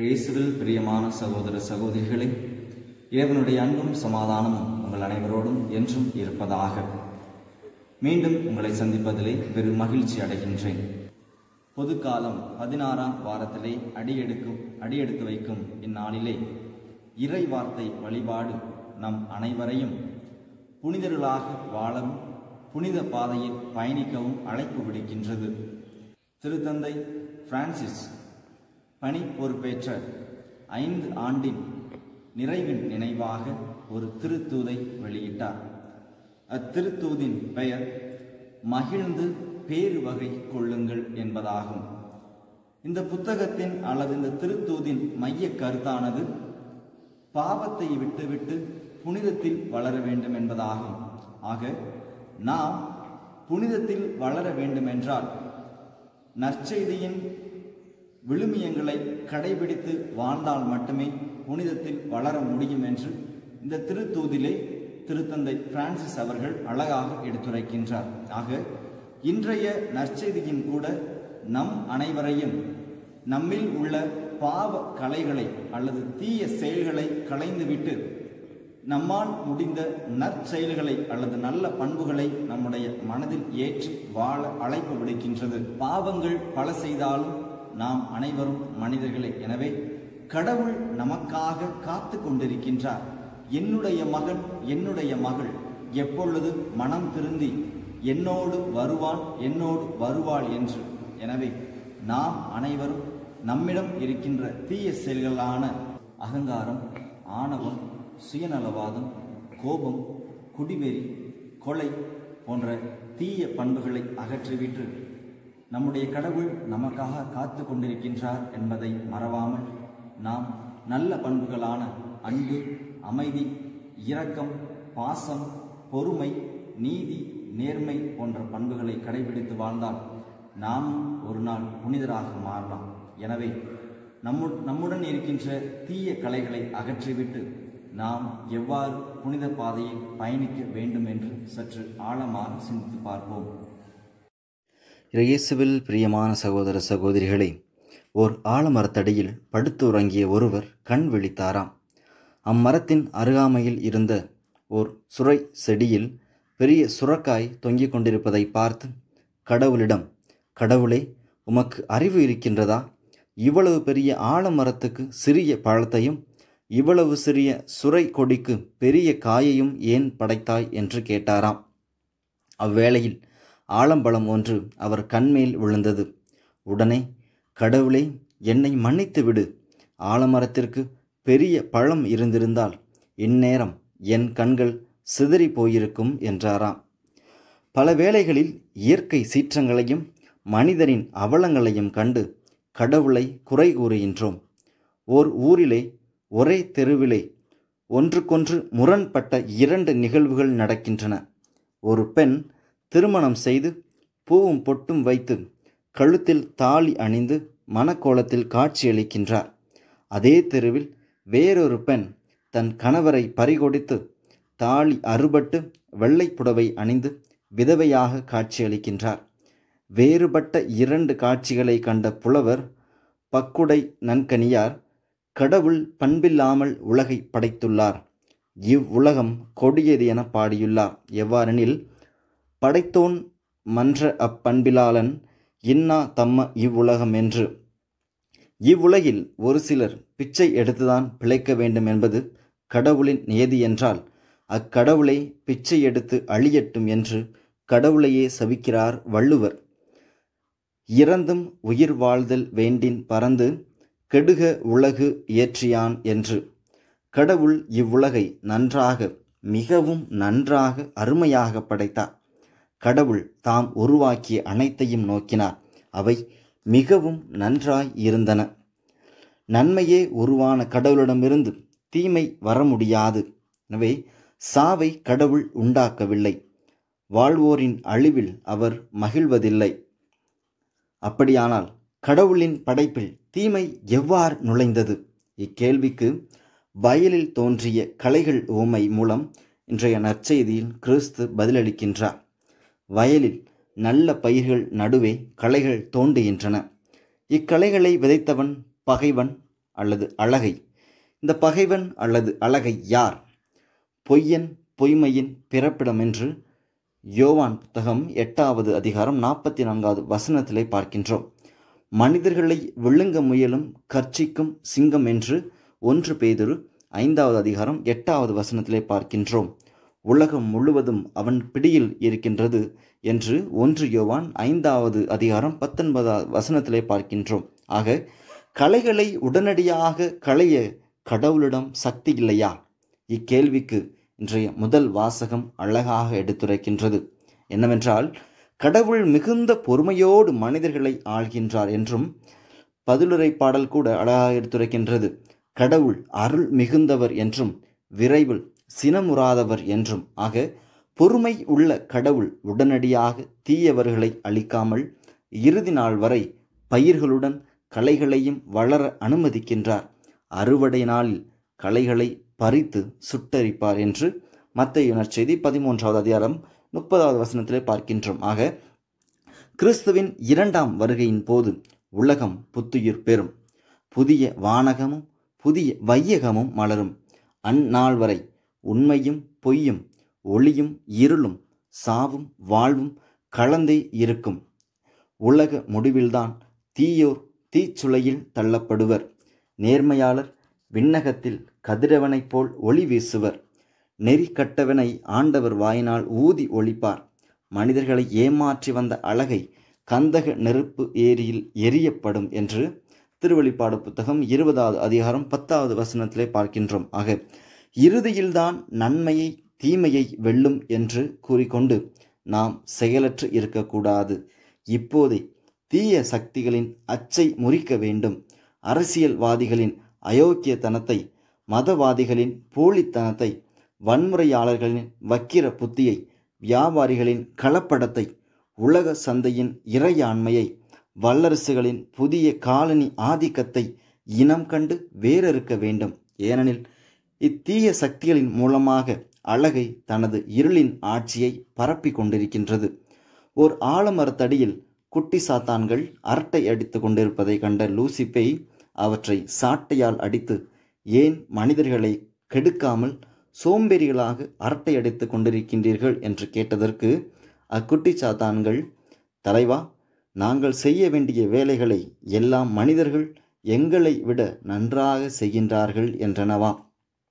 இயேசுவில் பிரியமான சகோதர சகோதரிகளே இறைவனுடைய அன்பும் சமாதானமும் உங்கள் அனைவரோடும் என்றும் இருப்பதாக மீண்டும் உங்களை சந்திப்பதிலே பெரும் மகிழ்ச்சி அடைகின்றேன் பொதுக்காலம் பதினாறாம் வாரத்திலே அடியெடுக்கும் அடியெடுத்து வைக்கும் இந்நாளிலே இறை வார்த்தை வழிபாடு நம் அனைவரையும் புனிதர்களாக வாழவும் புனித பாதையில் பயணிக்கவும் அழைப்பு விடுக்கின்றது திருத்தந்தை பிரான்சிஸ் பணி பொறுப்பேற்ற ஐந்து ஆண்டின் நிறைவின் நினைவாக ஒரு திருத்தூதை வெளியிட்டார் அத்திருத்தூதின் பெயர் மகிழ்ந்து பேரு வகை கொள்ளுங்கள் என்பதாகும் இந்த புத்தகத்தின் அல்லது இந்த திருத்தூதின் மைய கருத்தானது பாவத்தை விட்டுவிட்டு புனிதத்தில் வளர வேண்டும் என்பதாகும் ஆக நாம் புனிதத்தில் வளர வேண்டுமென்றால் நற்செய்தியின் விழுமியங்களை கடைபிடித்து வாழ்ந்தால் மட்டுமே புனிதத்தில் வளர முடியும் என்று இந்த திருத்தூதிலே திருத்தந்தை பிரான்சிஸ் அவர்கள் அழகாக எடுத்துரைக்கின்றார் ஆக இன்றைய நற்செய்தியின் கூட நம் அனைவரையும் நம்மில் உள்ள பாவ கலைகளை அல்லது தீய செயல்களை களைந்துவிட்டு நம்மால் முடிந்த நற்செயல்களை அல்லது நல்ல பண்புகளை நம்முடைய மனதில் ஏற்றி வாழ அழைப்பு விடுக்கின்றது பாவங்கள் பல செய்தாலும் நாம் அனைவரும் மனிதர்களே எனவே கடவுள் நமக்காக காத்து கொண்டிருக்கின்றார் என்னுடைய மகன் என்னுடைய மகள் எப்பொழுது மனம் திருந்தி என்னோடு வருவான் என்னோடு வருவாள் என்று எனவே நாம் அனைவரும் நம்மிடம் இருக்கின்ற தீய செயல்களான அகங்காரம் ஆணவம் சுயநலவாதம் கோபம் குடிவெறி கொலை போன்ற தீய பண்புகளை அகற்றிவிட்டு நம்முடைய கடவுள் நமக்காக காத்து கொண்டிருக்கின்றார் என்பதை மறவாமல் நாம் நல்ல பண்புகளான அன்பு அமைதி இரக்கம் பாசம் பொறுமை நீதி நேர்மை போன்ற பண்புகளை கடைபிடித்து வாழ்ந்தால் நாமும் ஒரு நாள் புனிதராக மாறலாம் எனவே நம்மு நம்முடன் இருக்கின்ற தீய கலைகளை அகற்றிவிட்டு நாம் எவ்வாறு புனித பாதையில் பயணிக்க வேண்டும் என்று சற்று ஆழமாக சிந்தித்து பார்ப்போம் இயேசுவில் பிரியமான சகோதர சகோதரிகளே ஓர் ஆலமரத்தடியில் படுத்து உறங்கிய ஒருவர் கண் விழித்தாராம் அம்மரத்தின் அருகாமையில் இருந்த ஓர் சுரை செடியில் பெரிய சுரக்காய் தொங்கிக் கொண்டிருப்பதை பார்த்து கடவுளிடம் கடவுளே உமக்கு அறிவு இருக்கின்றதா இவ்வளவு பெரிய ஆலமரத்துக்கு சிறிய பழத்தையும் இவ்வளவு சிறிய சுரை கொடிக்கு பெரிய காயையும் ஏன் படைத்தாய் என்று கேட்டாராம் அவ்வேளையில் ஆலம்பழம் ஒன்று அவர் கண்மேல் விழுந்தது உடனே கடவுளே என்னை மன்னித்து விடு ஆலமரத்திற்கு பெரிய பழம் இருந்திருந்தால் இந்நேரம் என் கண்கள் சிதறி போயிருக்கும் என்றாராம் பல வேளைகளில் இயற்கை சீற்றங்களையும் மனிதனின் அவலங்களையும் கண்டு கடவுளை குறை கூறுகின்றோம் ஓர் ஊரிலே ஒரே தெருவிலே ஒன்றுக்கொன்று முரண்பட்ட இரண்டு நிகழ்வுகள் நடக்கின்றன ஒரு பெண் திருமணம் செய்து பூவும் பொட்டும் வைத்து கழுத்தில் தாலி அணிந்து மனக்கோலத்தில் காட்சியளிக்கின்றார் அதே தெருவில் வேறொரு பெண் தன் கணவரை பறிகொடித்து தாலி அறுபட்டு வெள்ளை புடவை அணிந்து விதவையாக காட்சியளிக்கின்றார் வேறுபட்ட இரண்டு காட்சிகளை கண்ட புலவர் பக்குடை நன்கனியார் கடவுள் பண்பில்லாமல் உலகை படைத்துள்ளார் இவ்வுலகம் கொடியது என பாடியுள்ளார் எவ்வாறெனில் படைத்தோன் மன்ற அப்பண்பிலாளன் இன்னா தம்ம இவ்வுலகம் என்று இவ்வுலகில் ஒரு சிலர் பிச்சை எடுத்துதான் பிழைக்க வேண்டும் என்பது கடவுளின் நியதி என்றால் அக்கடவுளை பிச்சை எடுத்து அழியட்டும் என்று கடவுளையே சபிக்கிறார் வள்ளுவர் இறந்தும் உயிர் வாழ்தல் வேண்டின் பறந்து கெடுக உலகு இயற்றியான் என்று கடவுள் இவ்வுலகை நன்றாக மிகவும் நன்றாக அருமையாக படைத்தார் கடவுள் தாம் உருவாக்கிய அனைத்தையும் நோக்கினார் அவை மிகவும் நன்றாய் இருந்தன நன்மையே உருவான கடவுளிடமிருந்து தீமை வர முடியாது எனவே சாவை கடவுள் உண்டாக்கவில்லை வாழ்வோரின் அழிவில் அவர் மகிழ்வதில்லை அப்படியானால் கடவுளின் படைப்பில் தீமை எவ்வாறு நுழைந்தது இக்கேள்விக்கு வயலில் தோன்றிய கலைகள் ஓமை மூலம் இன்றைய நற்செய்தியில் கிறிஸ்து பதிலளிக்கின்றார் வயலில் நல்ல பயிர்கள் நடுவே களைகள் தோன்றுகின்றன இக்களைகளை விதைத்தவன் பகைவன் அல்லது அழகை இந்த பகைவன் அல்லது அழகை யார் பொய்யன் பொய்மையின் பிறப்பிடம் என்று யோவான் புத்தகம் எட்டாவது அதிகாரம் நாற்பத்தி நான்காவது வசனத்திலே பார்க்கின்றோம் மனிதர்களை விழுங்க முயலும் கர்ச்சிக்கும் சிங்கம் என்று ஒன்று பேதுரு ஐந்தாவது அதிகாரம் எட்டாவது வசனத்திலே பார்க்கின்றோம் உலகம் முழுவதும் அவன் பிடியில் இருக்கின்றது என்று ஒன்று யோவான் ஐந்தாவது அதிகாரம் பத்தொன்பதாவது வசனத்திலே பார்க்கின்றோம் ஆக கலைகளை உடனடியாக களைய கடவுளிடம் சக்தி இல்லையா இக்கேள்விக்கு இன்றைய முதல் வாசகம் அழகாக எடுத்துரைக்கின்றது என்னவென்றால் கடவுள் மிகுந்த பொறுமையோடு மனிதர்களை ஆள்கின்றார் என்றும் பதிலுரை பாடல் கூட அழகாக எடுத்துரைக்கின்றது கடவுள் அருள் மிகுந்தவர் என்றும் விரைவில் சினமுறாதவர் என்றும் ஆக பொறுமை உள்ள கடவுள் உடனடியாக தீயவர்களை அழிக்காமல் இறுதி நாள் வரை பயிர்களுடன் களைகளையும் வளர அனுமதிக்கின்றார் அறுவடை நாளில் களைகளை பறித்து சுட்டரிப்பார் என்று மத்திய நற்செய்தி பதிமூன்றாவது அதிகாரம் முப்பதாவது வசனத்திலே பார்க்கின்றோம் ஆக கிறிஸ்துவின் இரண்டாம் வருகையின் போது உலகம் புத்துயிர் பெறும் புதிய வானகமும் புதிய வையகமும் மலரும் அந்நாள் வரை உண்மையும் பொய்யும் ஒளியும் இருளும் சாவும் வாழ்வும் கலந்தே இருக்கும் உலக முடிவில்தான் தீயோர் தீச்சுளையில் தள்ளப்படுவர் நேர்மையாளர் விண்ணகத்தில் கதிரவனைப் போல் ஒளி வீசுவர் நெறி கட்டவனை ஆண்டவர் வாயினால் ஊதி ஒழிப்பார் மனிதர்களை ஏமாற்றி வந்த அழகை கந்தக நெருப்பு ஏரியில் எரியப்படும் என்று திருவெளிப்பாடு புத்தகம் இருபதாவது அதிகாரம் பத்தாவது வசனத்திலே பார்க்கின்றோம் ஆக இறுதியில்தான் நன்மையை தீமையை வெல்லும் என்று கூறிக்கொண்டு நாம் செயலற்று இருக்கக்கூடாது இப்போதே தீய சக்திகளின் அச்சை முறிக்க வேண்டும் அரசியல்வாதிகளின் அயோக்கியத்தனத்தை மதவாதிகளின் போலித்தனத்தை வன்முறையாளர்களின் வக்கிர புத்தியை வியாபாரிகளின் கலப்படத்தை உலக சந்தையின் இறையாண்மையை வல்லரசுகளின் புதிய காலனி ஆதிக்கத்தை இனம் கண்டு வேறறுக்க வேண்டும் ஏனெனில் இத்தீய சக்திகளின் மூலமாக அழகை தனது இருளின் ஆட்சியை பரப்பி கொண்டிருக்கின்றது ஓர் ஆலமரத்தடியில் குட்டி சாத்தான்கள் அரட்டை அடித்து கொண்டிருப்பதை கண்ட லூசிப்பை அவற்றை சாட்டையால் அடித்து ஏன் மனிதர்களை கெடுக்காமல் சோம்பேறிகளாக அரட்டை அடித்து கொண்டிருக்கின்றீர்கள் என்று கேட்டதற்கு அக்குட்டி சாத்தான்கள் தலைவா நாங்கள் செய்ய வேண்டிய வேலைகளை எல்லாம் மனிதர்கள் எங்களை விட நன்றாக செய்கின்றார்கள் என்றனவாம்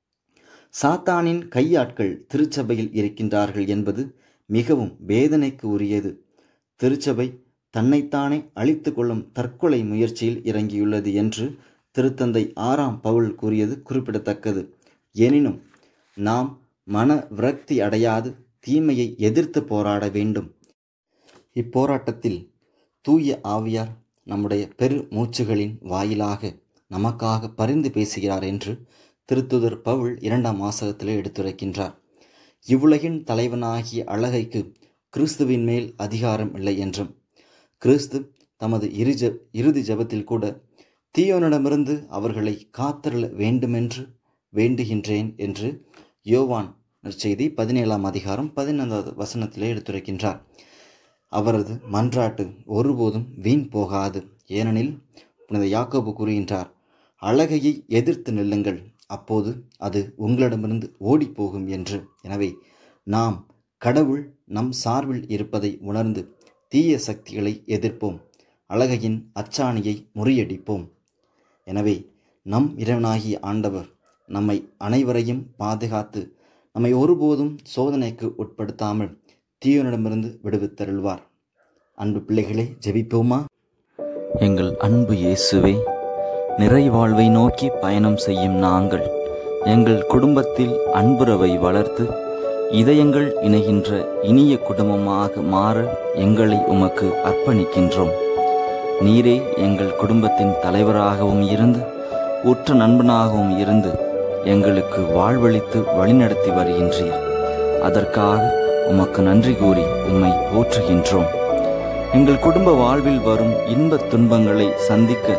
சாத்தானின் கையாட்கள் திருச்சபையில் இருக்கின்றார்கள் என்பது மிகவும் வேதனைக்கு உரியது திருச்சபை தன்னைத்தானே அழித்து கொள்ளும் தற்கொலை முயற்சியில் இறங்கியுள்ளது என்று திருத்தந்தை ஆறாம் பவுல் கூறியது குறிப்பிடத்தக்கது எனினும் நாம் மன விரக்தி அடையாது தீமையை எதிர்த்து போராட வேண்டும் இப்போராட்டத்தில் தூய ஆவியார் நம்முடைய பெரு மூச்சுகளின் வாயிலாக நமக்காக பரிந்து பேசுகிறார் என்று திருத்துதர் பவுல் இரண்டாம் வாசகத்திலே எடுத்துரைக்கின்றார் இவ்வுலகின் தலைவனாகிய அழகைக்கு கிறிஸ்துவின் மேல் அதிகாரம் இல்லை என்றும் கிறிஸ்து தமது இறுஜ இறுதி ஜபத்தில் கூட தீயோனிடமிருந்து அவர்களை காத்தருள வேண்டுமென்று வேண்டுகின்றேன் என்று யோவான் நற்செய்தி பதினேழாம் அதிகாரம் பதினைந்தாவது வசனத்திலே எடுத்துரைக்கின்றார் அவரது மன்றாட்டு ஒருபோதும் வீண் போகாது ஏனெனில் புனித யாக்கோபு கூறுகின்றார் அழகையை எதிர்த்து நில்லுங்கள் அப்போது அது உங்களிடமிருந்து ஓடிப்போகும் என்று எனவே நாம் கடவுள் நம் சார்பில் இருப்பதை உணர்ந்து தீய சக்திகளை எதிர்ப்போம் அழகையின் அச்சாணியை முறியடிப்போம் எனவே நம் இறைவனாகிய ஆண்டவர் நம்மை அனைவரையும் பாதுகாத்து நம்மை ஒருபோதும் சோதனைக்கு உட்படுத்தாமல் தீயோனிடமிருந்து விடுவித்தருள்வார் அன்பு பிள்ளைகளே ஜெபிப்போமா எங்கள் அன்பு இயேசுவே நிறைவாழ்வை நோக்கி பயணம் செய்யும் நாங்கள் எங்கள் குடும்பத்தில் அன்புறவை வளர்த்து இதயங்கள் இணைகின்ற இனிய குடும்பமாக மாற எங்களை உமக்கு அர்ப்பணிக்கின்றோம் நீரே எங்கள் குடும்பத்தின் தலைவராகவும் இருந்து உற்ற நண்பனாகவும் இருந்து எங்களுக்கு வாழ்வளித்து வழிநடத்தி வருகின்றீர் அதற்காக உமக்கு நன்றி கூறி உம்மை போற்றுகின்றோம் எங்கள் குடும்ப வாழ்வில் வரும் இன்பத் துன்பங்களை சந்திக்க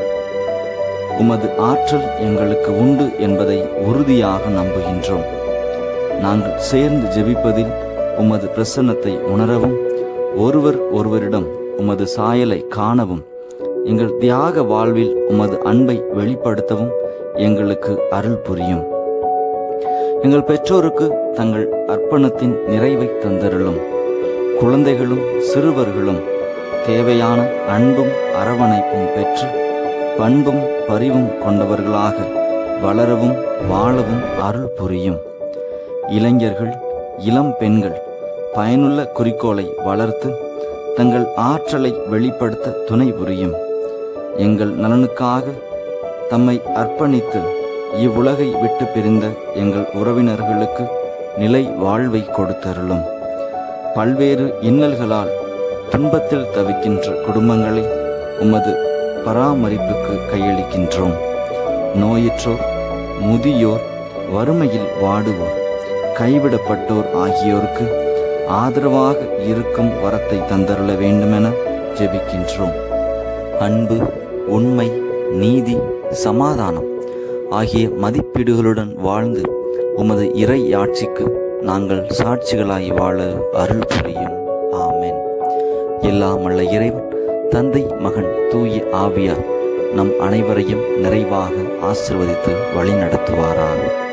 உமது ஆற்றல் எங்களுக்கு உண்டு என்பதை உறுதியாக நம்புகின்றோம் நாங்கள் சேர்ந்து ஜெபிப்பதில் உமது பிரசன்னத்தை உணரவும் ஒருவர் ஒருவரிடம் உமது சாயலை காணவும் எங்கள் தியாக வாழ்வில் உமது அன்பை வெளிப்படுத்தவும் எங்களுக்கு அருள் புரியும் எங்கள் பெற்றோருக்கு தங்கள் அர்ப்பணத்தின் நிறைவை தந்தருளும் குழந்தைகளும் சிறுவர்களும் தேவையான அன்பும் அரவணைப்பும் பெற்று பண்பும் பரிவும் கொண்டவர்களாக வளரவும் வாழவும் அருள் புரியும் இளைஞர்கள் இளம் பெண்கள் பயனுள்ள குறிக்கோளை வளர்த்து தங்கள் ஆற்றலை வெளிப்படுத்த துணை புரியும் எங்கள் நலனுக்காக தம்மை அர்ப்பணித்து இவ்வுலகை விட்டு பிரிந்த எங்கள் உறவினர்களுக்கு நிலை வாழ்வை கொடுத்தருளும் பல்வேறு இன்னல்களால் துன்பத்தில் தவிக்கின்ற குடும்பங்களை உமது பராமரிப்புக்கு கையளிக்கின்றோம் நோயுற்றோர் முதியோர் வறுமையில் வாடுவோர் கைவிடப்பட்டோர் ஆகியோருக்கு ஆதரவாக இருக்கும் வரத்தை தந்தருள வேண்டுமென ஜெபிக்கின்றோம் அன்பு உண்மை நீதி சமாதானம் ஆகிய மதிப்பீடுகளுடன் வாழ்ந்து உமது இறை ஆட்சிக்கு நாங்கள் சாட்சிகளாய் வாழ அருள் புரியும் ஆமென் எல்லாம் வல்ல இறைவன் தந்தை மகன் தூய ஆவியார் நம் அனைவரையும் நிறைவாக ஆசிர்வதித்து வழி நடத்துவாராக